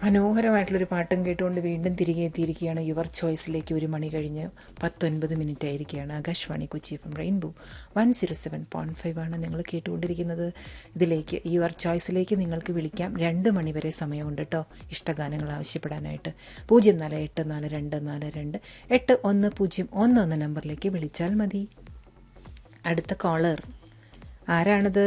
മനോഹരമായിട്ടുള്ളൊരു പാട്ടും കേട്ടുകൊണ്ട് വീണ്ടും തിരികെ എത്തിയിരിക്കുകയാണ് യുവർ ചോയ്സിലേക്ക് ഒരു മണി കഴിഞ്ഞ് പത്തൊൻപത് മിനിറ്റ് ആയിരിക്കുകയാണ് Akashvani Kochi F rainbow one zero seven point five ആണ് നിങ്ങൾ കേട്ടുകൊണ്ടിരിക്കുന്നത് ഇതിലേക്ക് യുവർ ചോയ്സിലേക്ക് നിങ്ങൾക്ക് വിളിക്കാം രണ്ട് മണി വരെ സമയമുണ്ട് കേട്ടോ ഇഷ്ടഗാനങ്ങൾ ആവശ്യപ്പെടാനായിട്ട് പൂജ്യം നാല് എട്ട് നാല് രണ്ട് നാല് രണ്ട് എട്ട് ഒന്ന് പൂജ്യം ഒന്ന് ഒന്ന് നമ്പറിലേക്ക് വിളിച്ചാൽ മതി അടുത്ത കോളർ ആരാണിത്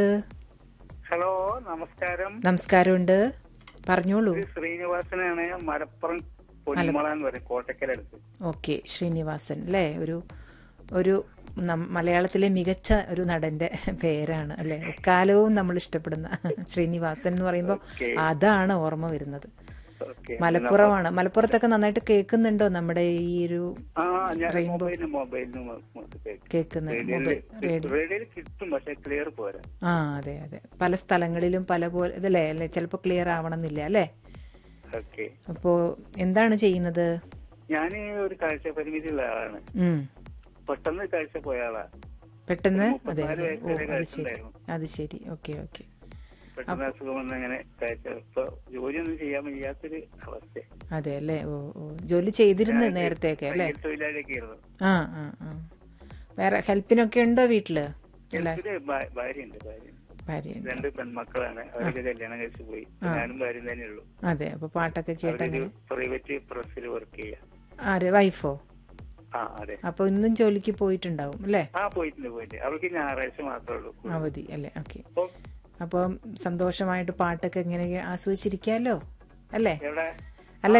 ഹലോ നമസ്കാരം നമസ്കാരമുണ്ട് പറഞ്ഞോളൂ ഇത് ശ്രീനിവാസനാണ് മലപ്പുറം പൊന്മുള എന്ന് പറയും കോട്ടക്കലടുത്ത് ഓക്കെ ശ്രീനിവാസൻ അല്ലേ ഒരു ഒരു നം- മലയാളത്തിലെ മികച്ച ഒരു നടന്റെ പേരാണ് അല്ലെ എക്കാലവും നമ്മൾ ഇഷ്ടപ്പെടുന്ന ശ്രീനിവാസൻ എന്ന് പറയുമ്പോൾ അതാണ് ഓർമ്മ വരുന്നത് ഓക്കെ മലപ്പുറമാണ് മലപ്പുറത്തൊക്കെ നന്നായിട്ട് കേൾക്കുന്നുണ്ടോ നമ്മുടെ ഈ ഒരു ആ ഞാൻ മൊബൈലിന് മൊബൈലിന് മ- മ- കേൾക്കും. കേൾക്കുന്ന റേഡിയോയില് മൊബൈൽ റേഡിയോ റേഡിയോയിൽ കിട്ടും പക്ഷെ ക്ലിയർ പോരാ ആ അതെ അതെ പല സ്ഥലങ്ങളിലും പല പോലെ ഇതല്ലേ അല്ലെ ചിലപ്പോൾ ക്ലിയർ ആവണമെന്നില്ല അല്ലേ ഓക്കെ അപ്പോ എന്താണ് ചെയ്യുന്നത് ഞാൻ ഒരു കാഴ്ച പരിമിതിയുള്ള ആളാണ് ഉം പെട്ടെന്ന് കാഴ്ച പോയ ആളാ പെട്ടെന്ന് ഒരു അതെ മുപ്പത്തിനാല് അതെ. ഓ വയസ്സ് വരെ അത് ശരി കാഴ്ചയുണ്ടായിരുന്നു. അത് ശരി ഓക്കെ ഓക്കെ പെട്ടെന്ന് അസുഖം വന്ന് അങ്ങനെ കാഴ്ച ഇപ്പൊ ജോലിയൊന്നും ചെയ്യാൻ വയ്യാത്തൊരു അവസ്ഥ അതെ അല്ലേ ഓ ഓ ജോലി ചെയ്തിരുന്നു നേരത്തെയൊക്കെ അല്ലേ തൊഴിലാളിയൊക്കെ ആയിരുന്നു ആ ആ ആ വേറെ ഹെൽപ്പിനൊക്കെ ഉണ്ടോ വീട്ടില് ഇല്ല ഇതില് ഭാ- ഭാര്യയുണ്ട് ഭാര്യ ഭാര്യയുണ്ട് രണ്ട് പെൺമക്കളാണ് അവരൊക്കെ കല്യാണം കഴിച്ചു പോയി ഞാനും ഭാര്യയും തന്നെ ഉള്ളൂ അതെ അപ്പൊ പാട്ടൊക്കെ കേട്ട് അവരൊരു അങ്ങനെ പ്രൈവറ്റ് പ്രസ്സിൽ വർക്ക് ചെയ്യാം ആര് വൈഫോ ആ അതെ അപ്പൊ ഇന്നും ജോലിക്ക് പോയിട്ടുണ്ടാവും അല്ലേ ആ പോയിട്ടുണ്ട് പോയിട്ട് അവർക്ക് ഞായറാഴ്ച മാത്രമേ ഉള്ളൂ അവധി അല്ലേ ഓക്കെ അപ്പൊ അപ്പം സന്തോഷമായിട്ട് പാട്ടൊക്കെ ഇങ്ങനെ ആസ്വദിച്ചിരിക്കാലോ അല്ലേ എവിടെ അല്ല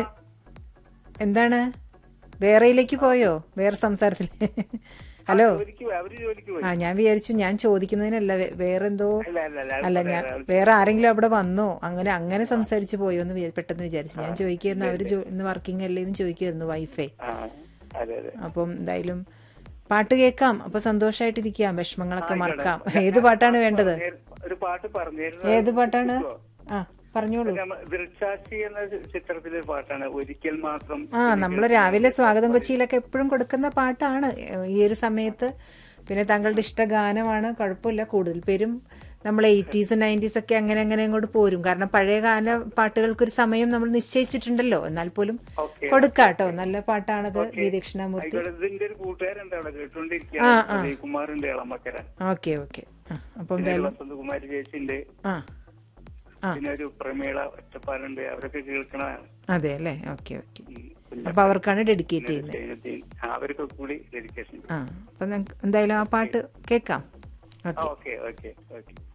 എന്താണ് വേറെയിലേക്ക് പോയോ വേറെ സംസാരത്തിൽ ഹലോ ജോലിക്ക് പോയി അവര് ജോലിക്ക് പോയി ആ ഞാൻ വിചാരിച്ചു ഞാൻ ചോദിക്കുന്നതിനല്ല വേ- വേറെന്തോ അല്ല അല്ല അല്ല അത് അല്ല പറയാം. ഞാൻ വേറെ ആരെങ്കിലും അവിടെ വന്നോ അങ്ങനെ അങ്ങനെ സംസാരിച്ചു പോയോ എന്ന് വിചാ- പെട്ടെന്ന് വിചാരിച്ചു ഞാൻ ചോദിക്കായിരുന്നു അവര് ജോ- ഇന്ന് വർക്കിംഗ് അല്ലേ എന്ന് ചോദിക്കായിരുന്നു വൈഫൈ ആ അതെ അതെ അപ്പം എന്തായാലും പാട്ട് കേൾക്കാം അപ്പൊ സന്തോഷമായിട്ടിരിക്കാം വിഷമങ്ങളൊക്കെ മറക്കാം ഏത് പാട്ടാണ് വേണ്ടത് ഒരു പാട്ട് പറഞ്ഞിരുന്നു ഏത് പാട്ടാണ് ആ പറഞ്ഞോളൂ ദൃക്സാക്ഷി എന്ന ചിത്രത്തിലെ പാട്ടാണ് ഒരിക്കൽ മാത്രം ആ നമ്മൾ രാവിലെ സ്വാഗതം കൊച്ചിയിലൊക്കെ എപ്പോഴും കൊടുക്കുന്ന പാട്ടാണ് ഈ ഒരു സമയത്ത് പിന്നെ താങ്കളുടെ ഇഷ്ട ഗാനമാണ് കുഴപ്പമില്ല കൂടുതൽ പേരും നമ്മൾ എയ്റ്റീസ് നയൻറ്റീസ് ഒക്കെ അങ്ങനെ അങ്ങനെ അങ്ങോട്ട് പോരും കാരണം പഴയ കാല പാട്ടുകൾക്കൊരു സമയം നമ്മൾ നിശ്ചയിച്ചിട്ടുണ്ടല്ലോ എന്നാൽ പോലും ഓക്കെ കൊടുക്കാട്ടോ നല്ല പാട്ടാണത് വി ദക്ഷിണാമൂർത്തി ആയിക്കോട്ടെ ഇതിന്റെ ഒരു കൂട്ടുകാരുണ്ട് അവിടെ കേട്ടോണ്ടിരിക്കുകയാണ് കുമാറിന്റെ ഇളമക്കര ഓക്കെ ഓക്കെ ആ അപ്പം പിന്നെ ഒരു എന്തായാലും വസന്തകുമാരി ചേച്ചിണ്ട് ആ ആ പിന്നെ ഒരു പ്രമേള ഒറ്റപ്പാലുണ്ട് അവരൊക്കെ കേൾക്കണതാണ് അതെ അല്ലേ ഓക്കെ ഓക്കെ ഉം. പിന്നെ അപ്പൊ അവർക്കാണ് ഡെഡിക്കേറ്റ് ചെയ്യുന്നത് ജയനത്തിൽ. ആ, അവർക്ക് കൂടി ഡെഡിക്കേഷൻ ആ അപ്പൊ ഞങ്ങക്ക് എന്തായാലും ആ പാട്ട് കേൾക്കാം ഓക്കെ ഓക്കെ ഓക്കെ ഓക്കെ